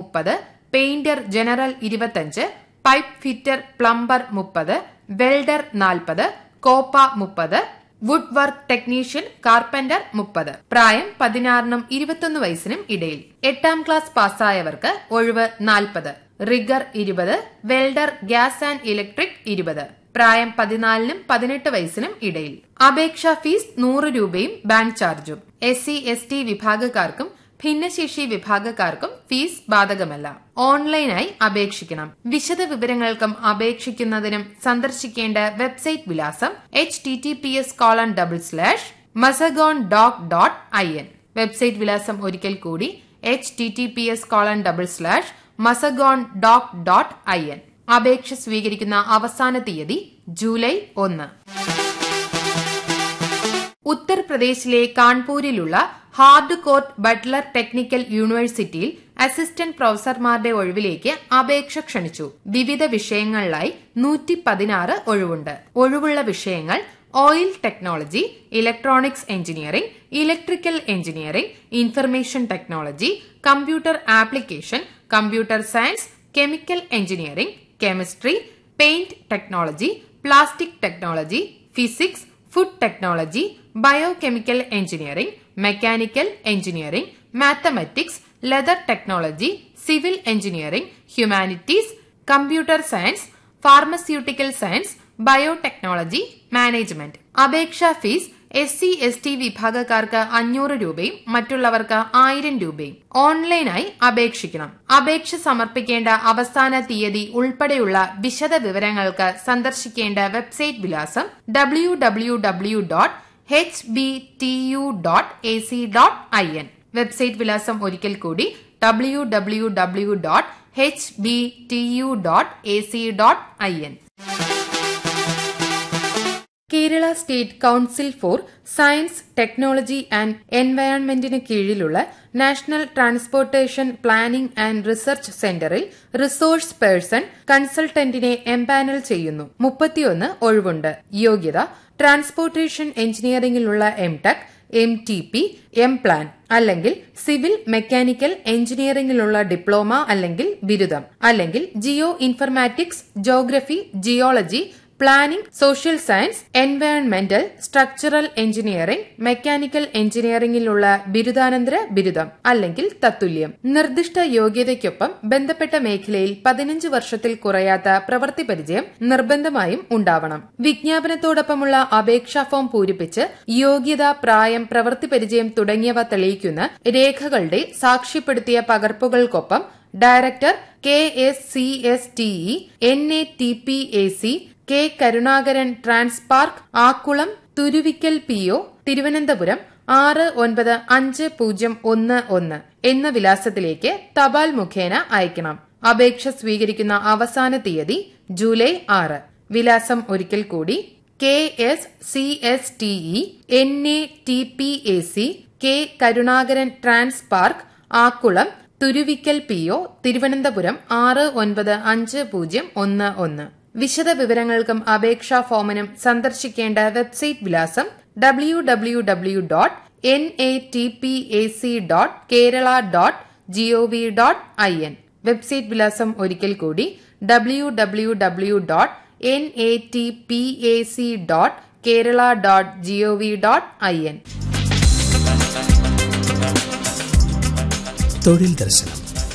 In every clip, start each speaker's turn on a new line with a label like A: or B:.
A: മുപ്പത് painter general ഇരുപത്തഞ്ച് pipe fitter plumber മുപ്പത് വെൽഡർ നാൽപ്പത് കോപ്പ മുപ്പത് വുഡ് വർക്ക് ടെക്നീഷ്യൻ കാർപ്പന്റർ മുപ്പത് പ്രായം പതിനാറിനും ഇരുപത്തൊന്ന് വയസ്സിനും ഇടയിൽ എട്ടാം ക്ലാസ് പാസ്സായവർക്ക് ഒഴിവ് നാൽപ്പത് റിഗർ ഇരുപത് വെൽഡർ ഗ്യാസ് ആൻഡ് ഇലക്ട്രിക് ഇരുപത് പ്രായം പതിനാലിനും പതിനെട്ട് വയസ്സിനും ഇടയിൽ അപേക്ഷാ ഫീസ് നൂറ് രൂപയും ബാങ്ക് ചാർജും എസ് സി എസ് ടി വിഭാഗക്കാർക്കും ഭിന്നശേഷി വിഭാഗക്കാർക്കും ഫീസ് ബാധകമല്ല ഓൺലൈനായി അപേക്ഷിക്കണം വിശദ വിവരങ്ങൾക്കും അപേക്ഷിക്കുന്നതിനും സന്ദർശിക്കേണ്ട വെബ്സൈറ്റ് വിലാസം H T T P S colon double slash Mazagon dock dot I N website വിലാസം ഒരിക്കൽ കൂടി H T T P S colon double slash Mazagon dock dot I N അപേക്ഷ സ്വീകരിക്കുന്ന അവസാന തീയതി ജൂലൈ ഒന്ന് ഉത്തർപ്രദേശിലെ കാൺപൂരിലുള്ള ഹാർഡ് കോർട്ട് ബട്ട്ലർ ടെക്നിക്കൽ യൂണിവേഴ്സിറ്റിയിൽ അസിസ്റ്റന്റ് പ്രൊഫസർമാരുടെ ഒഴിവിലേക്ക് അപേക്ഷ ക്ഷണിച്ചു വിവിധ വിഷയങ്ങളിലായി നൂറ്റി പതിനാറ് ഒഴിവുണ്ട് ഒഴിവുള്ള വിഷയങ്ങൾ oil technology electronics engineering electrical engineering information technology computer application computer science chemical engineering chemistry paint technology plastic technology physics food technology biochemical engineering mechanical engineering mathematics leather technology civil engineering humanities computer science pharmaceutical science biotechnology management അപേക്ഷാ fees S C S T വിഭാഗക്കാർക്ക് അഞ്ഞൂറ് രൂപയും മറ്റുള്ളവർക്ക് ആയിരം രൂപയും ഓൺലൈനായി അപേക്ഷിക്കണം അപേക്ഷ സമർപ്പിക്കേണ്ട അവസാന തീയതി ഉൾപ്പെടെയുള്ള വിശദ വിവരങ്ങൾക്ക് സന്ദർശിക്കേണ്ട വെബ്സൈറ്റ് വിലാസം W W W dot H B T U dot A C dot I N website വിലാസം ഒരിക്കൽ കൂടി W W W dot H B T U dot A C dot I N Kerala state council for science technology and എൻവയോൺമെന്റിന് കീഴിലുള്ള national transportation planning and research സെന്ററിൽ resource person കൺസൾട്ടന്റിനെ empanel ചെയ്യുന്നു മുപ്പത്തിയൊന്ന് ഒഴിവുണ്ട് യോഗ്യത ട്രാൻസ്പോർട്ടേഷൻ എഞ്ചിനീയറിംഗിലുള്ള M tech M T P M plan അല്ലെങ്കിൽ സിവിൽ മെക്കാനിക്കൽ എഞ്ചിനീയറിംഗിലുള്ള ഡിപ്ലോമ അല്ലെങ്കിൽ ബിരുദം അല്ലെങ്കിൽ geo informatics geography geology planning social science എൻവയോൺമെന്റൽ സ്ട്രക്ചറൽ എഞ്ചിനീയറിംഗ് മെക്കാനിക്കൽ എഞ്ചിനീയറിംഗിലുള്ള ബിരുദാനന്തര ബിരുദം അല്ലെങ്കിൽ തത്തുല്യം നിർദ്ദിഷ്ട യോഗ്യതയ്ക്കൊപ്പം ബന്ധപ്പെട്ട മേഖലയിൽ പതിനഞ്ച് വർഷത്തിൽ കുറയാത്ത പ്രവൃത്തി പരിചയം നിർബന്ധമായും ഉണ്ടാവണം വിജ്ഞാപനത്തോടൊപ്പമുള്ള അപേക്ഷാ ഫോം പൂരിപ്പിച്ച് യോഗ്യത പ്രായം പ്രവൃത്തി പരിചയം തുടങ്ങിയവ തെളിയിക്കുന്ന രേഖകളുടെ സാക്ഷ്യപ്പെടുത്തിയ പകർപ്പുകൾക്കൊപ്പം director K S C S T E N A T P A C K Karunakaran Transpark Akkulam Thuruvikkal P O Thiruvananthapuram ആറ് ഒൻപത് അഞ്ച് പൂജ്യം ഒന്ന് ഒന്ന് എന്ന വിലാസത്തിലേക്ക് തപാൽ മുഖേന അയക്കണം അപേക്ഷ സ്വീകരിക്കുന്ന അവസാന തീയതി ജൂലൈ ആറ് വിലാസം ഒരിക്കൽ കൂടി K S C S T E N A T P A C K Karunakaran Transpark Akkulam Thuruvikkal P O Thiruvananthapuram ആറ് ഒൻപത് അഞ്ച് പൂജ്യം ഒന്ന് ഒന്ന് വിശദ വിവരങ്ങൾക്കും അപേക്ഷാ ഫോമിനും സന്ദർശിക്കേണ്ട വെബ്സൈറ്റ് വിലാസം W W W dot N A T P A C dot Kerala dot G O V dot I N website വിലാസം ഒരിക്കൽ കൂടി W W W dot N A T P A C dot Kerala dot G O V dot I N
B: തൊഴിൽ ദർശനം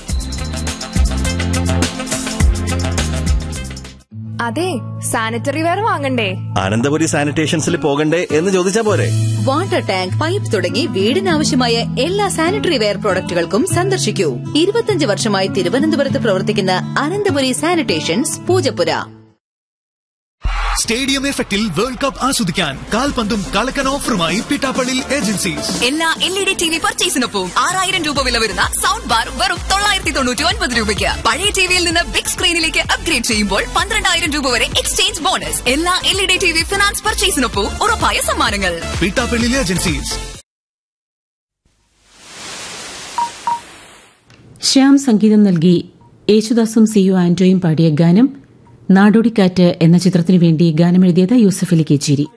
C: അതെ sanitary ware വാങ്ങണ്ടേ
D: അനന്തപുരി സാനിറ്റേഷൻസിൽ പോകണ്ടേ എന്ന് ചോദിച്ചാ പോരെ
E: വാട്ടർ ടാങ്ക് പൈപ്പ് തുടങ്ങി വീടിനാവശ്യമായ എല്ലാ സാനിറ്ററി വെയർ പ്രോഡക്റ്റുകൾക്കും സന്ദർശിക്കൂ ഇരുപത്തിയഞ്ച് വർഷമായി തിരുവനന്തപുരത്ത് പ്രവർത്തിക്കുന്ന അനന്തപുരി സാനിറ്റേഷൻസ് പൂജപ്പുര
F: സ്റ്റേഡിയം എഫക്റ്റിൽ വേൾഡ് കപ്പ് ആസ്വദിക്കാൻ കാൽപന്തും കളക്കൻ ഓഫറുമായി പിട്ടാപ്പള്ളി ഏജൻസീസ്
G: എല്ലാ L E D T V പർച്ചേസിനൊപ്പം ആറായിരം രൂപ വില വരുന്ന സൗണ്ട് ബാർ വെറും തൊള്ളായിരത്തി തൊണ്ണൂറ്റി ഒൻപത് രൂപയ്ക്ക് പഴയ ടിവിയിൽ നിന്ന് ബിഗ് സ്ക്രീനിലേക്ക് അപ്ഗ്രേഡ് ചെയ്യുമ്പോൾ പന്ത്രണ്ടായിരം രൂപ വരെ എക്സ്ചേഞ്ച് ബോണസ് എല്ലാ L E D T V finance പർച്ചേസിനൊപ്പം ഉറപ്പായ സമ്മാനങ്ങൾ
F: പിട്ടാപ്പള്ളി ഏജൻസീസ്
H: ശ്യാം സംഗീതം നൽകി യേശുദാസും സി യു ആന്റോയും പാടിയ ഗാനം നാടോടിക്കാറ്റ് എന്ന ചിത്രത്തിനു വേണ്ടി ഗാനമെഴുതിയത് യൂസഫ് അലി കേച്ചേരി